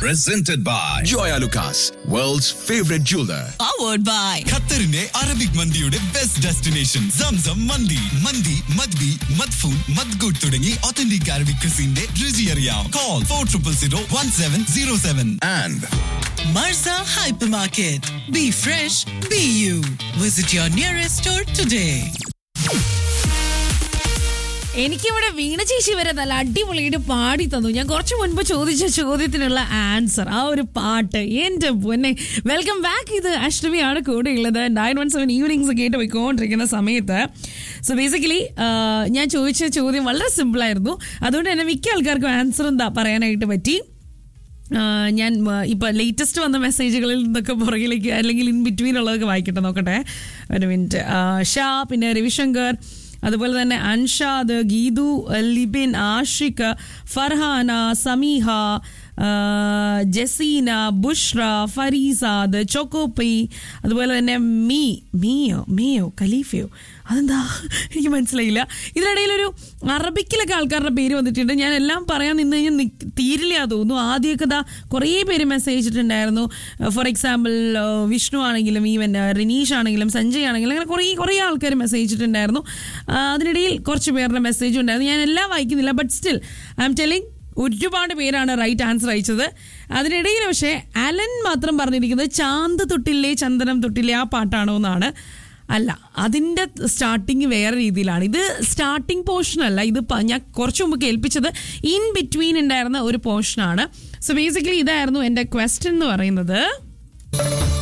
presented by Joya Lucas, world's favorite jeweler. powered by ഖത്തറിന്റെ Arabic മന്തിയുടെ best destination Zamzam Mandi മന്തി മദ്ബി മദ്ഫൂൻ മദ്ഗുഡ് തുടങ്ങി ഒത്തന്റിക് അറബിക് ക്രിസിന്റെ രുചി അറിയാം call four triple zero one seven zero seven And Marza Hypermarket. Be fresh, be you. Visit your nearest store today. എനിക്കിവിടെ വീണ ചേച്ചി വരെ നല്ല അടിപൊളിയായിട്ട് പാടി തന്നു ഞാൻ കുറച്ച് മുൻപ് ചോദിച്ച ചോദ്യത്തിനുള്ള ആൻസർ ആ ഒരു പാട്ട് എൻ്റെ പൊന്നെ വെൽക്കം ബാക്ക് ഇത് അഷ്ടമിയാണ് കൂടെ ഉള്ളത് നയൻ വൺ സെവൻ ഈവനിങ്സ് കേട്ട് പോയിക്കൊണ്ടിരിക്കുന്ന സമയത്ത് സോ ബേസിക്കലി ഞാൻ ചോദിച്ച ചോദ്യം വളരെ സിമ്പിളായിരുന്നു അതുകൊണ്ട് തന്നെ മിക്ക ആൾക്കാർക്കും ആൻസർ എന്താ പറയാനായിട്ട് പറ്റി ആഹ് ഞാൻ മ- ഇപ്പൊ ലേറ്റസ്റ്റ് വന്ന മെസ്സേജുകളിൽ നിന്നൊക്കെ പുറകിലേക്ക് അല്ലെങ്കിൽ ഇൻ ബിറ്റ്വീൻ ഉള്ളതൊക്കെ വായിക്കട്ടെ നോക്കട്ടെ ഒരു മിനിറ്റ് ഷാ പിന്നെ രവിശങ്കർ അതുപോലെ തന്നെ അൻഷാദ് ഗീതു ലിബിൻ ആഷിഖ് ഫർഹാന സമീഹ ആഹ് ജസീന ബുഷ്ര ഫരീസാദ് ചോക്കോപ്പി അതുപോലെ തന്നെ മീ മീയോ മേയോ ഖലീഫയോ അതെന്താ എനിക്ക് മനസ്സിലായില്ല ഇതിനിടയിൽ ഒരു അറബിക്കിലൊക്കെ ആൾക്കാരുടെ പേര് വന്നിട്ടുണ്ട് ഞാൻ എല്ലാം പറയാൻ നിന്ന് കഴിഞ്ഞാൽ നിക്ക് തീരില്ല തോന്നുന്നു ആദ്യമൊക്കെ ദാ കുറേ പേര് മെസ്സേജ് ഇട്ടിട്ടുണ്ടായിരുന്നു ഫോർ എക്സാമ്പിൾ വിഷ്ണു ആണെങ്കിലും ഈവൻ റിനീഷ് ആണെങ്കിലും സഞ്ജയ് ആണെങ്കിലും അങ്ങനെ കുറേ കുറേ ആൾക്കാർ മെസ്സേജ് ഇട്ടിട്ടുണ്ടായിരുന്നു ആ, അതിനിടയിൽ കുറച്ച് പേരുടെ മെസ്സേജ് ഉണ്ടായിരുന്നു ഞാൻ എല്ലാം വായിക്കുന്നില്ല but still I'm telling ഒരുപാട് പേരാണ് റൈറ്റ് ആൻസർ അയച്ചത് അതിനിടയിൽ പക്ഷേ അലൻ മാത്രം പറഞ്ഞിരിക്കുന്നത് ചാന്ത് തൊട്ടില്ലേ ചന്ദനം തൊട്ടില്ലേ ആ പാട്ടാണോ എന്നാണ് അല്ല അതിൻ്റെ സ്റ്റാർട്ടിങ് വേറെ രീതിയിലാണ് ഇത് സ്റ്റാർട്ടിങ് പോർഷൻ അല്ല ഇത് പ- ഞാൻ കുറച്ച് മുമ്പ് കേൾപ്പിച്ചത് ഇൻ ബിറ്റ്വീൻ ഉണ്ടായിരുന്ന ഒരു പോർഷനാണ് സോ ബേസിക്കലി ഇതായിരുന്നു എൻ്റെ ക്വസ്റ്റ്യൻ എന്ന് പറയുന്നത്